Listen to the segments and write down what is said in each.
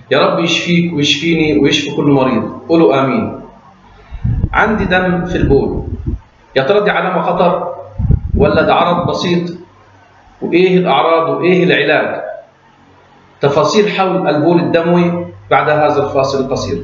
يا رب يشفيك ويشفيني ويشفي كل مريض قولوا امين عندي دم في البول يا ترى دي علامه خطر ولا ده عرض بسيط وايه الاعراض وايه العلاج تفاصيل حول البول الدموي بعد هذا الفاصل القصير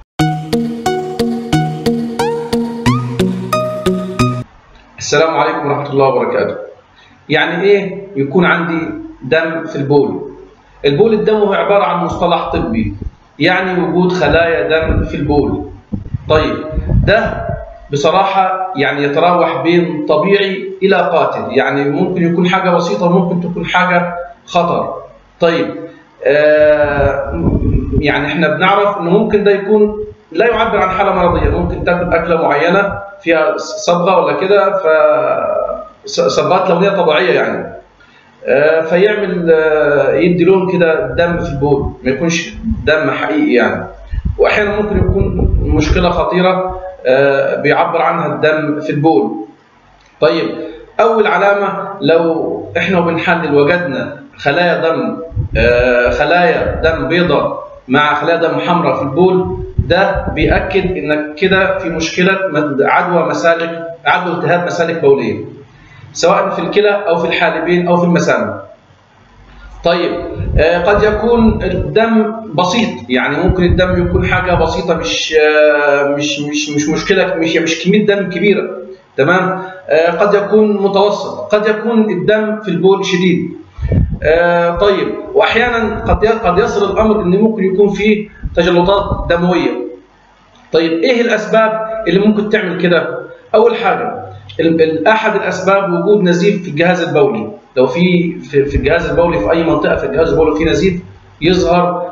السلام عليكم ورحمه الله وبركاته يعني ايه يكون عندي دم في البول البول الدموي عباره عن مصطلح طبي يعني وجود خلايا دم في البول طيب ده بصراحة يعني يتراوح بين طبيعي إلى قاتل يعني ممكن يكون حاجة بسيطة وممكن تكون حاجة خطر طيب آه يعني احنا بنعرف انه ممكن ده يكون لا يعبر عن حالة مرضية ممكن تاكل أكلة معينة فيها صبغة ولا كده ف صبغات لونية طبيعية يعني آه فيعمل آه يدي لون كده دم في البول ما يكونش دم حقيقي يعني واحيانا ممكن يكون مشكله خطيره بيعبر عنها الدم في البول. طيب اول علامه لو احنا بنحلل وجدنا خلايا دم خلايا دم بيضاء مع خلايا دم حمراء في البول ده بيأكد انك كده في مشكله عدوى مسالك عدوى التهاب مسالك بوليه. سواء في الكلى او في الحالبين او في المثانه. طيب آه قد يكون الدم بسيط يعني ممكن الدم يكون حاجه بسيطه مش آه مش مش مش مشكله مش مش كميه دم كبيره تمام آه قد يكون متوسط قد يكون الدم في البول شديد طيب واحيانا قد قد يصل الامر ان ممكن يكون فيه تجلطات دمويه طيب ايه الاسباب اللي ممكن تعمل كده اول حاجه احد الاسباب وجود نزيف في الجهاز البولي لو في في الجهاز البولي في اي منطقه في الجهاز البولي في نزيف يظهر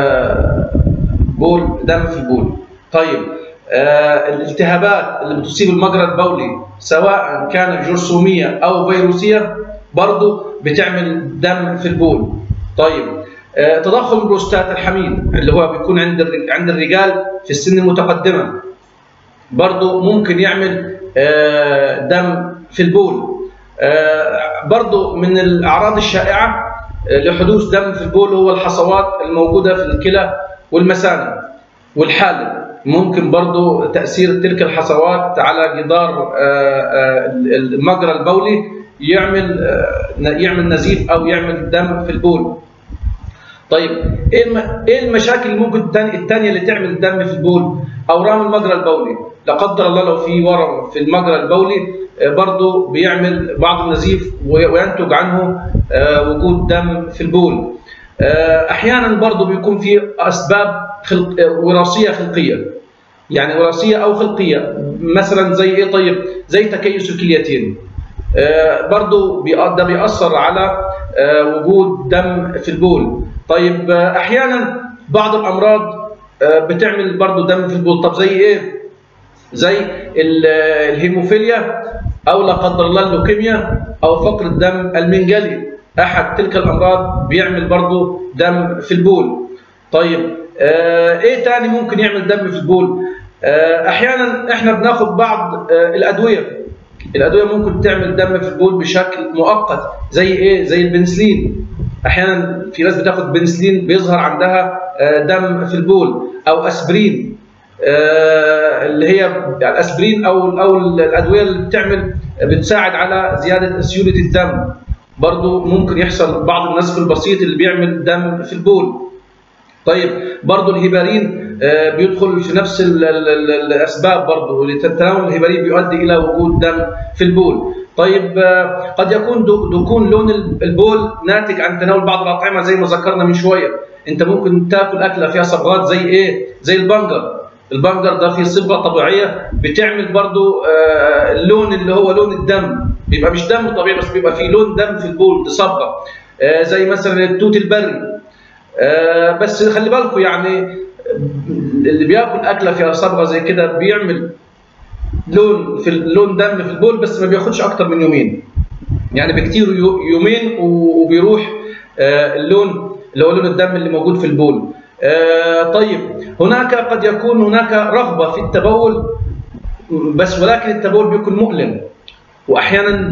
بول دم في البول طيب الالتهابات اللي بتصيب المجرى البولي سواء كانت جرثوميه او فيروسيه برضه بتعمل دم في البول طيب تضخم البروستات الحميد اللي هو بيكون عند عند الرجال في السن المتقدمه برضه ممكن يعمل دم في البول برضو من الأعراض الشائعة لحدوث دم في البول هو الحصوات الموجودة في الكلى والمثانة والحالب ممكن برضو تأثير تلك الحصوات على جدار المجرى البولي يعمل يعمل نزيف أو يعمل دم في البول طيب ايه المشاكل اللي ممكن الثانيه اللي تعمل دم في البول اورام المجرى البولي لا قدر الله لو في ورم في المجرى البولي برضه بيعمل بعض النزيف وينتج عنه وجود دم في البول احيانا برضه بيكون في اسباب خلق وراثيه خلقيه يعني وراثيه او خلقيه مثلا زي ايه طيب زي تكيس الكليتين برضه ده بيأثر على وجود دم في البول طيب احيانا بعض الامراض بتعمل برضه دم في البول طب زي ايه زي الهيموفيليا او لا قدر الله اللوكيميا او فقر الدم المنجلي احد تلك الامراض بيعمل برضه دم في البول طيب آه ايه تاني ممكن يعمل دم في البول آه احيانا احنا بناخد بعض آه الادويه الادويه ممكن تعمل دم في البول بشكل مؤقت زي ايه زي البنسلين احيانا في ناس بتاخد بنسلين بيظهر عندها دم في البول او اسبرين اللي هي الاسبرين او او الادويه اللي بتعمل بتساعد على زياده سيوله الدم برضو ممكن يحصل بعض النزف البسيط اللي بيعمل دم في البول طيب برضو الهيبارين بيدخل في نفس الاسباب برضو تناول الهيبارين بيؤدي الى وجود دم في البول طيب قد يكون دكون لون البول ناتج عن تناول بعض الاطعمه زي ما ذكرنا من شويه انت ممكن تاكل اكله فيها صبغات زي ايه زي البنجر البنجر ده فيه صبغه طبيعيه بتعمل برضو اللون اللي هو لون الدم بيبقى مش دم طبيعي بس بيبقى فيه لون دم في البول دي صبغه زي مثلا التوت البري بس خلي بالكم يعني اللي بياكل اكله فيها صبغه زي كده بيعمل لون في لون دم في البول بس ما بياخدش اكتر من يومين يعني بكتير يومين وبيروح اللون اللي هو لون الدم اللي موجود في البول طيب هناك قد يكون هناك رغبه في التبول بس ولكن التبول بيكون مؤلم واحيانا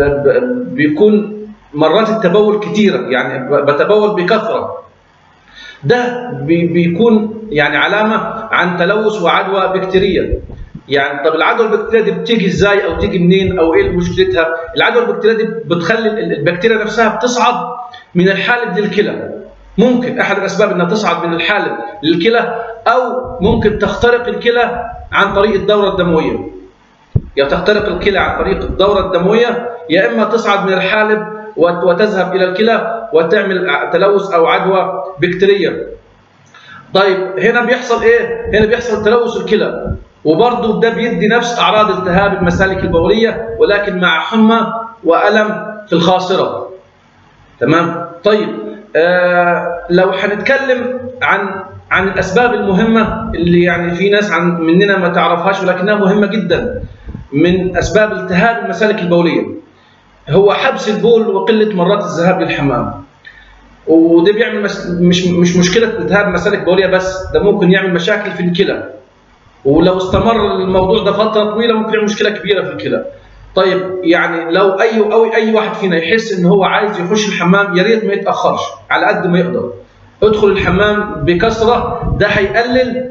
بيكون مرات التبول كثيره يعني بتبول بكثره ده بي- بيكون يعني علامه عن تلوث وعدوى بكتيريه يعني طب العدوى البكتيريه دي بتيجي ازاي او تيجي منين او ايه مشكلتها العدوى البكتيريه دي بتخلي ال- البكتيريا نفسها بتصعد من الحالب للكلى ممكن احد الاسباب انها تصعد من الحالب للكلى او ممكن تخترق الكلى عن طريق الدوره الدمويه يا تخترق الكلى عن طريق الدوره الدمويه يا اما تصعد من الحالب وت- وتذهب الى الكلى وتعمل ع- تلوث او عدوى بكتيريه طيب هنا بيحصل ايه هنا بيحصل تلوث الكلى وبرضه ده بيدي نفس اعراض التهاب المسالك البوليه ولكن مع حمى والم في الخاصره تمام طيب آه لو هنتكلم عن عن الاسباب المهمه اللي يعني في ناس عن مننا ما تعرفهاش ولكنها مهمه جدا من اسباب التهاب المسالك البوليه هو حبس البول وقله مرات الذهاب للحمام وده بيعمل مش مش, مش مشكله التهاب مسالك بوليه بس ده ممكن يعمل مشاكل في الكلى ولو استمر الموضوع ده فتره طويله ممكن يعمل مشكله كبيره في الكلى طيب يعني لو اي او اي واحد فينا يحس ان هو عايز يخش الحمام يا ريت ما يتاخرش على قد ما يقدر ادخل الحمام بكثره ده هيقلل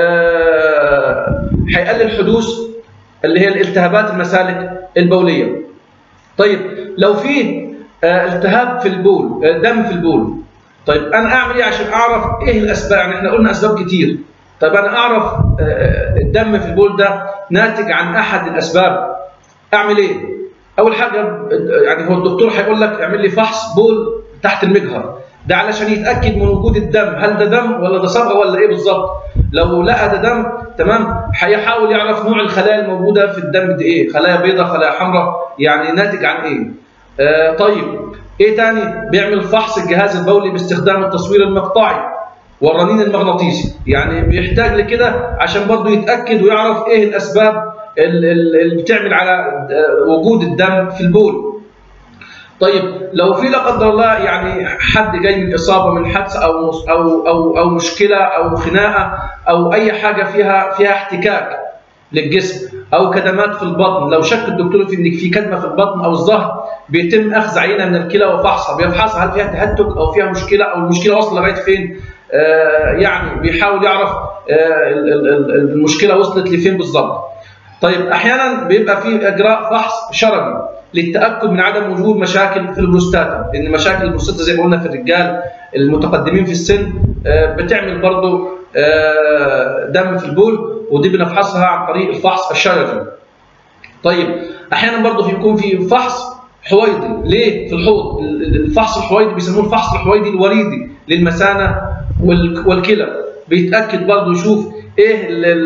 آه هيقلل حدوث اللي هي الالتهابات المسالك البوليه طيب لو في آه التهاب في البول آه دم في البول طيب انا اعمل ايه عشان اعرف ايه الاسباب يعني احنا قلنا اسباب كتير طيب انا اعرف آه الدم في البول ده ناتج عن احد الاسباب اعمل ايه اول حاجه يعني هو الدكتور هيقول لك اعمل لي فحص بول تحت المجهر ده علشان يتاكد من وجود الدم هل ده دم ولا ده صبغه ولا ايه بالظبط لو لقى ده دم تمام هيحاول يعرف نوع الخلايا الموجوده في الدم دي ايه خلايا بيضاء خلايا حمراء يعني ناتج عن ايه آه طيب ايه تاني بيعمل فحص الجهاز البولي باستخدام التصوير المقطعي والرنين المغناطيسي يعني بيحتاج لكده عشان برضه يتاكد ويعرف ايه الاسباب اللي بتعمل على وجود الدم في البول طيب لو في لا قدر الله يعني حد جاي من اصابه من حادث او او او او مشكله او خناقه او اي حاجه فيها فيها احتكاك للجسم او كدمات في البطن لو شك الدكتور في ان في كدمه في البطن او الظهر بيتم اخذ عينه من الكلى وفحصها بيفحصها هل فيها تهتك او فيها مشكله او المشكله واصله لغايه فين آه يعني بيحاول يعرف آه المشكله وصلت لفين بالظبط طيب احيانا بيبقى في اجراء فحص شرجي للتاكد من عدم وجود مشاكل في البروستاتا لان مشاكل البروستاتا زي ما قلنا في الرجال المتقدمين في السن بتعمل برضه دم في البول ودي بنفحصها عن طريق الفحص الشرجي طيب احيانا برضه بيكون في فحص حويضي ليه في الحوض الفحص الحويضي بيسموه الفحص الحويضي الوريدي للمثانه والكلى بيتاكد برضه يشوف ايه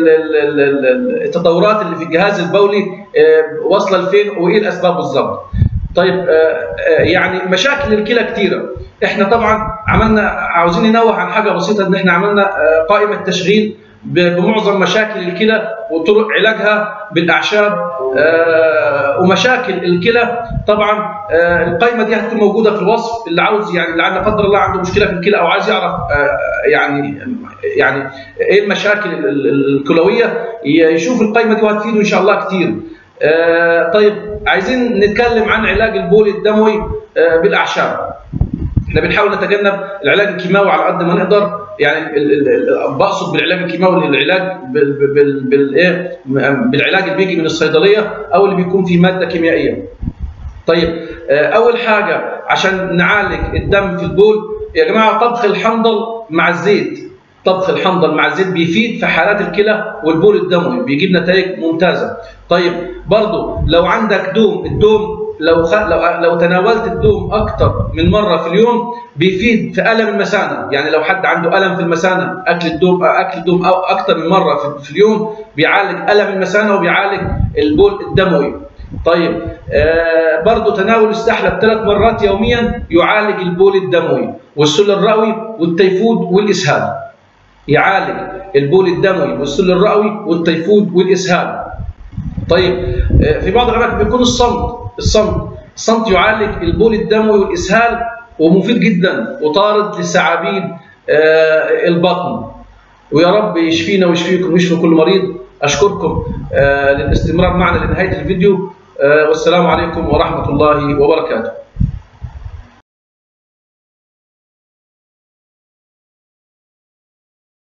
التطورات اللي في الجهاز البولي واصله لفين وايه الاسباب بالظبط طيب يعني مشاكل الكلى كثيره احنا طبعا عملنا عاوزين ننوه عن حاجه بسيطه ان احنا عملنا قائمه تشغيل بمعظم مشاكل الكلى وطرق علاجها بالاعشاب ومشاكل الكلى طبعا القائمه دي هتكون موجوده في الوصف اللي عاوز يعني اللي لا قدر الله عنده مشكله في الكلى او عايز يعرف يعني يعني ايه المشاكل الكلويه يشوف القائمه دي وهتفيده ان شاء الله كتير طيب عايزين نتكلم عن علاج البول الدموي بالاعشاب احنا بنحاول نتجنب العلاج الكيماوي على قد ما نقدر يعني بقصد بالعلاج الكيماوي العلاج بالايه بالعلاج اللي بيجي من الصيدليه او اللي بيكون فيه ماده كيميائيه. طيب اول حاجه عشان نعالج الدم في البول يا جماعه طبخ الحنظل مع الزيت طبخ الحنظل مع الزيت بيفيد في حالات الكلى والبول الدموي بيجيب نتائج ممتازه. طيب برضو لو عندك دوم الدوم لو خ... لو لو تناولت الدوم اكثر من مره في اليوم بيفيد في الم المثانه يعني لو حد عنده الم في المثانه اكل الدوم اكل الدوم او اكثر من مره في, في اليوم بيعالج الم المثانه وبيعالج البول الدموي طيب آه برضه تناول السحلب ثلاث مرات يوميا يعالج البول الدموي والسل الرئوي والتيفود والاسهال يعالج البول الدموي والسل الرئوي والتيفود والاسهال طيب في بعض الاماكن بيكون الصمت الصمت الصمت يعالج البول الدموي والاسهال ومفيد جدا وطارد لسعابيد البطن ويا رب يشفينا ويشفيكم ويشفي كل مريض اشكركم للاستمرار معنا لنهايه الفيديو والسلام عليكم ورحمه الله وبركاته